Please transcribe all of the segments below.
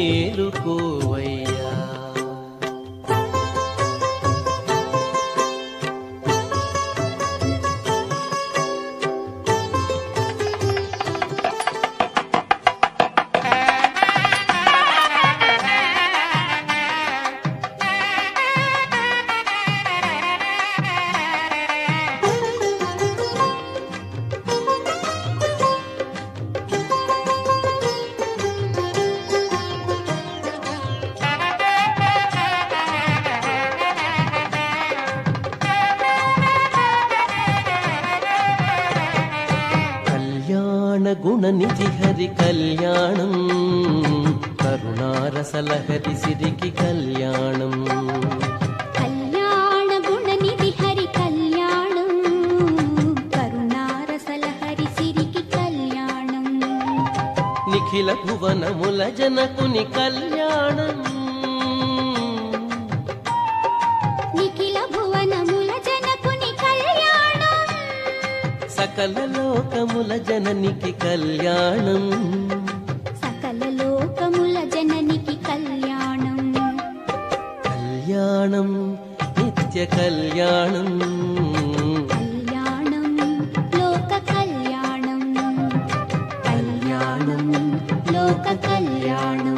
మేలుకోవయ్యా కళ్యాణ గుణనిధి హరి కళ్యాణం కరుణారసలహరి సిరికి కళ్యాణం కళ్యాణ గుణనిధి హరి కళ్యాణం కరుణారసల హరి సిరికి కళ్యాణం నిఖిల భువనముల జనకుని కళ్యాణం నిఖిల భువనముల జనకుని కళ్యాణం సకల లోకముల జననికి కళ్యాణం సకల లోకముల జననికి కళ్యాణం కళ్యాణం నిత్య కళ్యాణం కళ్యాణం లోక కళ్యాణం కళ్యాణం లోక కళ్యాణం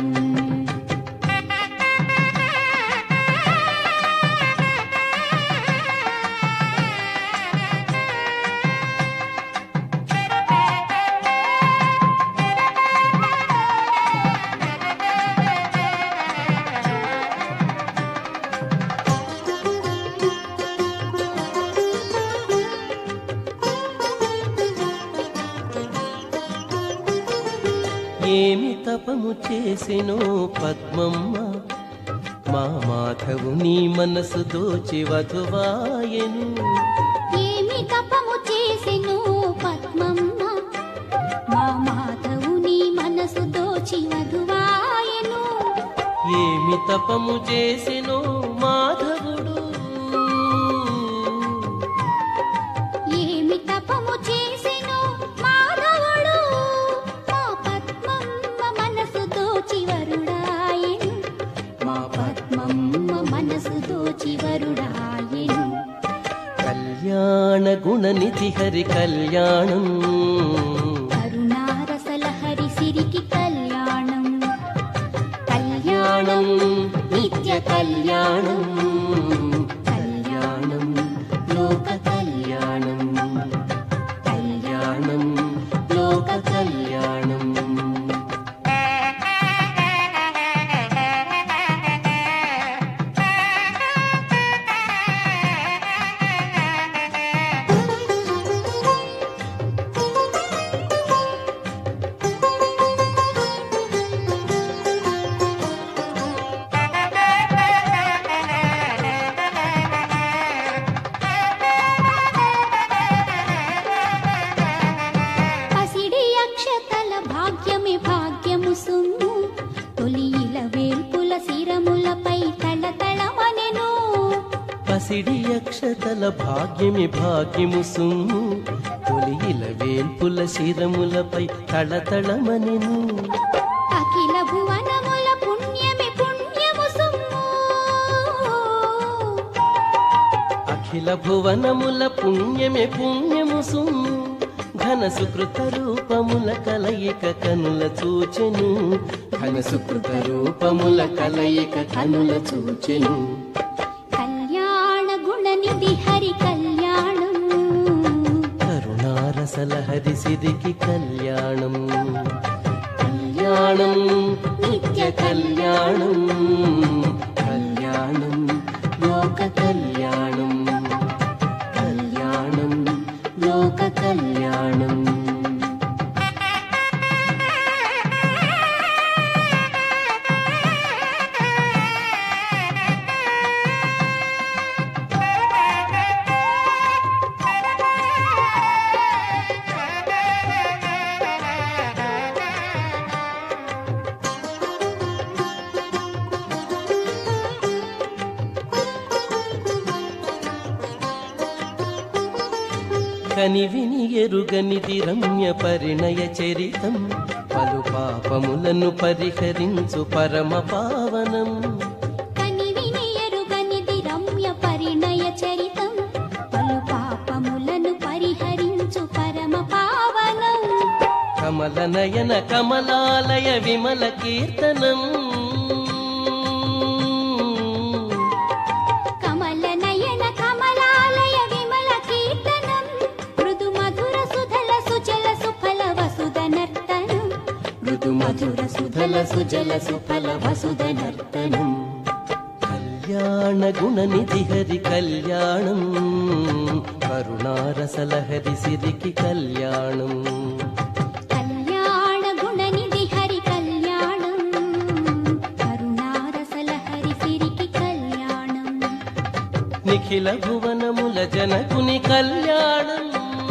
ఏమి తపము చేసెనో పద్మమ్మ మా మాధవు నీ మనసు దోచి వధువాయను ఏమి తపము చేసెను పద్మమ్మ మా మాధవుని మనసు దోచి వధువాయను ఏమి తపము చేసెనో మాధవుడు ఏమి తపము చేసెను మాధవుడు మా పద్మమ్మ మనసు దోచి వరుడాయను మా పద్మమ్మ మనసు దోచి వరుడాయను కళ్యాణ గుణనిధి హరి కళ్యాణం కరుణారసల హరి సిరికి కళ్యాణం కళ్యాణం కళ్యాణం నిత్య కళ్యాణం కళ్యాణం లోక కళ్యాణం కళ్యాణం లోక కళ్యాణం పసిడి అక్షతల భాగ్యమే భాగ్యము సుమ్ము తొలి ఇల వేల్పుల శిరములపై తళతళమనెను పసిడి అక్షతల భాగ్యమి భాగ్యము సుమ్ము తొలియిల వేల్పుల శిరములపై తళతళమనెను అఖిల భువనముల పుణ్యమే పుణ్యము సుమ్ము అఖిల భువనముల పుణ్యమే పుణ్యము సుమ్ము ఘన సుకృత రూపముల కలయిక కనుల చూచెను ఘన సుకృత రూపముల కలయిక కనుల చూచెను కళ్యాణ గుణనిధి హరి కళ్యాణం కరుణారసల హరి సిరికి కళ్యాణం కళ్యాణం నిత్య కళ్యాణం కళ్యాణం లోక కళ్యాణం కళ్యాణం లోక కళ్యాణం కనివిని ఎరుగనిది రమ్య పరిణయ చరితం పలు పాపములను పరిహరించు పరమ పావనం కనివిని ఎరుగనిది రమ్య పరిణయ చరితం పలు పాపములను పరిహరించు పరమ పావనం కమల నయన కమలాలయ విమల కీర్తనం కమల నయన కమలాలయ విమల కీర్తనం మృదు మధుర సుధల సుజల సుఫల వసుద నర్తనం మృదు మధుర సుధల సుజల సుఫల వసుద నర్తనం కళ్యాణ గుణనిధి హరి కళ్యాణం కరుణారసలహరి సిరికి కళ్యాణం కళ్యాణ గుణనిధి హరి కళ్యాణం కరుణారసల హరి సిరికి కళ్యాణం నిఖిల భువనముల జనకుని కళ్యాణం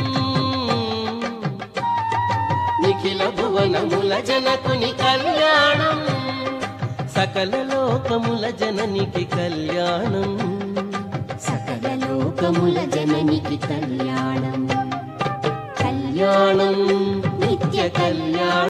నిఖిల భువనముల జనకుని కళ్యాణం సకల లోకముల జననికి కళ్యాణం సకల లోకముల జననికి కళ్యాణం కళ్యాణం నిత్య కళ్యాణం